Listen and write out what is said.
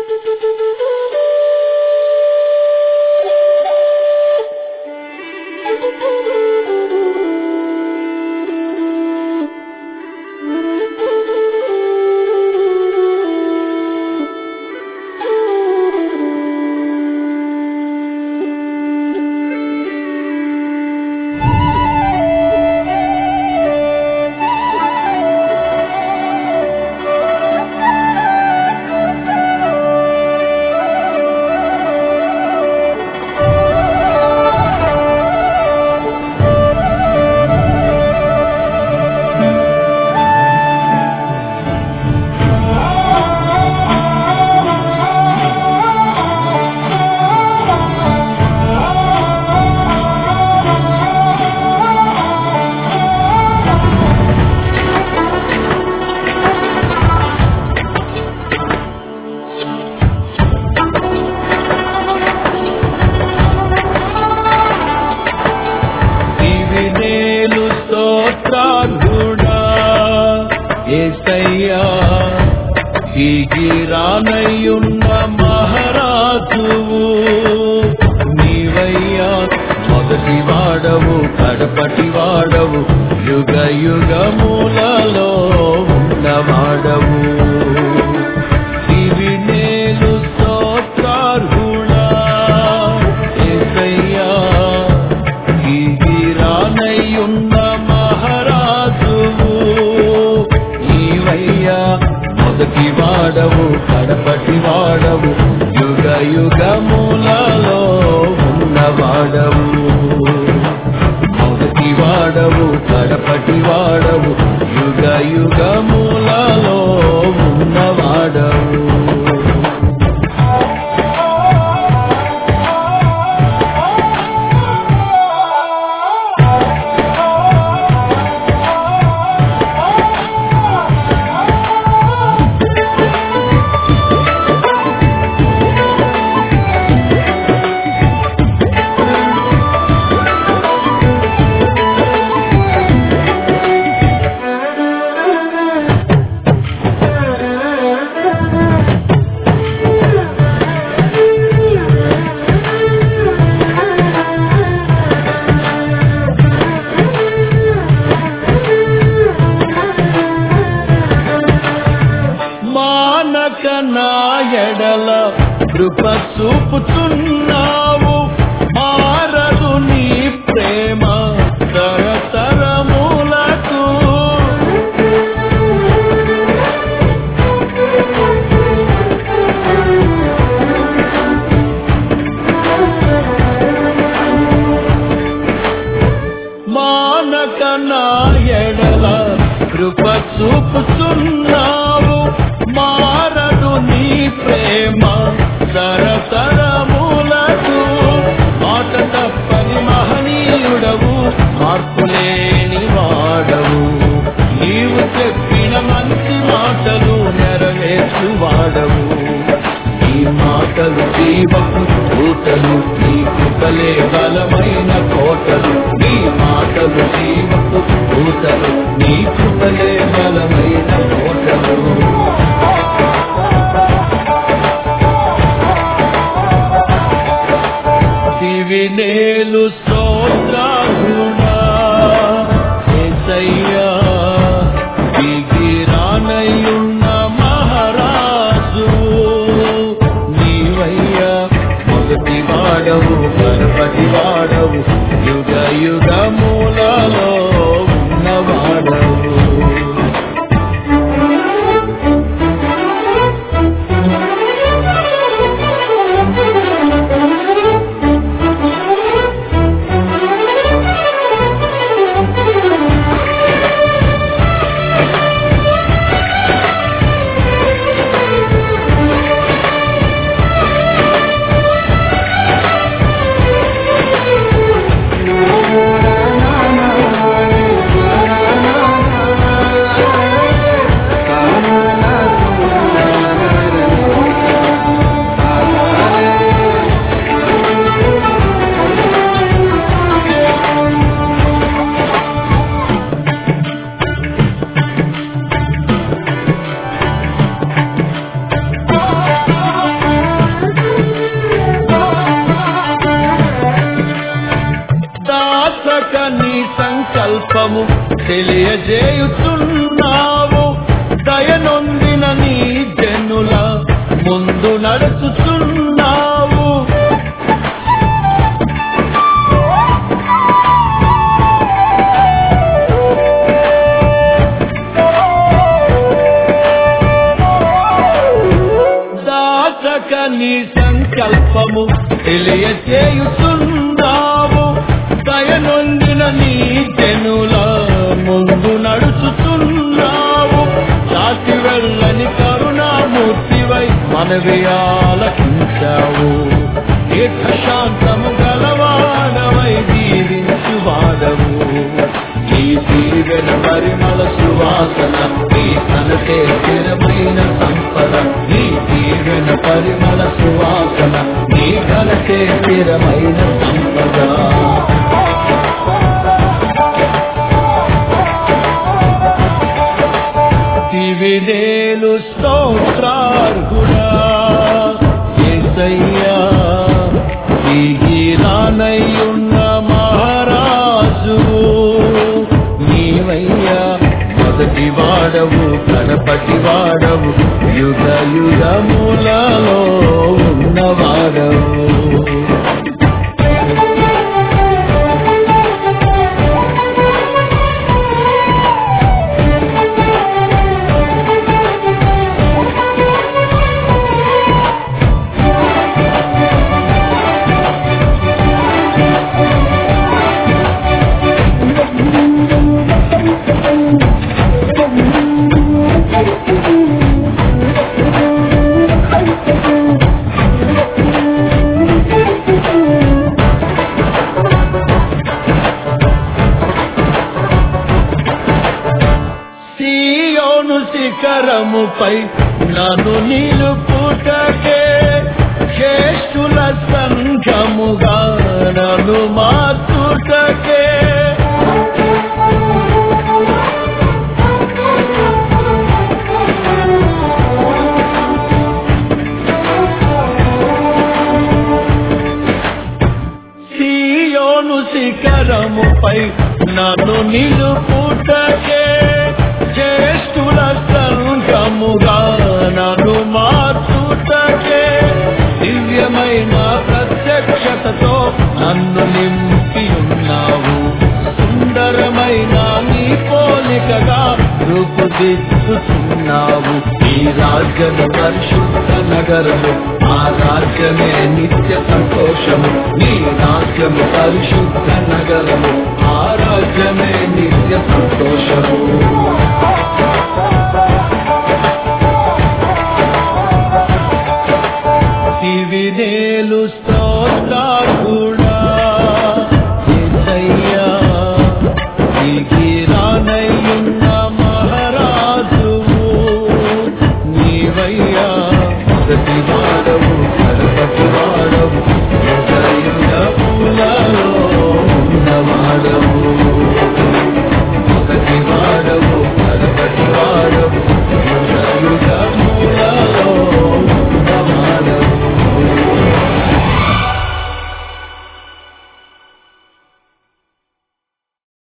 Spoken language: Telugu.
దివినేలు స్తోత్రార్హుడా ఏసయ్యా దిగిరానయ్యున్న మహారాజువు నీవయ్యా మొదటి వాడవు కడపటి వాడవు యుగ యుగములలో ఉన్నవాడవు దివినేలు స్తోత్రార్హుడా ఏసయ్యా గిరిరానయ్యున్న మహారాజువు నీవయ్యా మొదటి వాడవు కడపటి వాడవు యుగ యుగములలో ఉన్నవాడవు మొదటి వాడవు కడపటి వాడవు యుగ యుగములలో ఉన్నవాడవు మానక నా ఎడల కృప చూపుతున్నావు మారదు నీ ప్రేమ తరతరములకు మానక నా ఎడల కృప చూపుతున్నావు మారదు నీ ప్రేమ తరతరములకు మాట తప్పని మహనీయుడవు మార్పులేని వాడవు నీవు చెప్పిన మంచి మాటలు నెరవేర్చు వాడవు నీ మాటలు జీవపు ఊటలు నీ కృపలే బలమైన కోటలు నీ మాటలు జీవపు ఊటలు నీ కృపలే బలమైన కోటలు దివినేలు స్తోత్రాగుణా ఏసయ్యా దిగిరానయ్యున్న మహారాజు నీవయ్యా మొదటి వాడవు గణపతి వాడవు యుగ యుగములలో ఉన్నవాడవు నా సంకల్పము తెలియజేయుచున్నావు దయనొందిన నీ జనుల ముందు నడుచుచున్నావు దాచక నీ సంకల్పము తెలియచేయుచున్నావు దయనొందిన నీ జనుల ముందు నడుచుచున్నావు దాటి వెళ్ళని కరుణామూర్తివై మనవి ఆలకించావు దీర్ఘశాంతము గలవాడవై దీవించువాడవు ఈ దీవెన పరిమళ సువాసన ఈ తనకే స్థిరమైన సంపద ఈ దీవెన పరిమళ సువాసన నీ కనకే స్థిరమైన సంపద దివినేలు స్తోత్రార్హుడా ఏసయ్యా దిగిరానయ్యున్న మహారాజు నీవయ్యా మొదటి వాడవు గణపతి వాడవు యుగ యుగములలో ఉన్నవాడవు సియోను శిఖరముపై నన్ను నిలుపుటకే జ్యేష్ఠుల సంఘముగా నన్ను మార్చుటకే సియోను శిఖరముపై నన్ను నిలుపుటకే జ్యేష్ఠుల సంఘముగా నన్ను మార్చుటకే దివ్యమైన ప్రత్యక్షతతో నన్ను నింపి ఉన్నావు సుందరమైన నీ పోలికగా రూపుదిద్దుతున్నావు ఈ రాజ్యము పరిశుద్ధ నగరము ఆ రాజ్యమే నిత్య సంతోషము నీ రాజ్యము పరిశుద్ధ నగరము ఆ రాజ్యమే నిత్య సంతోషము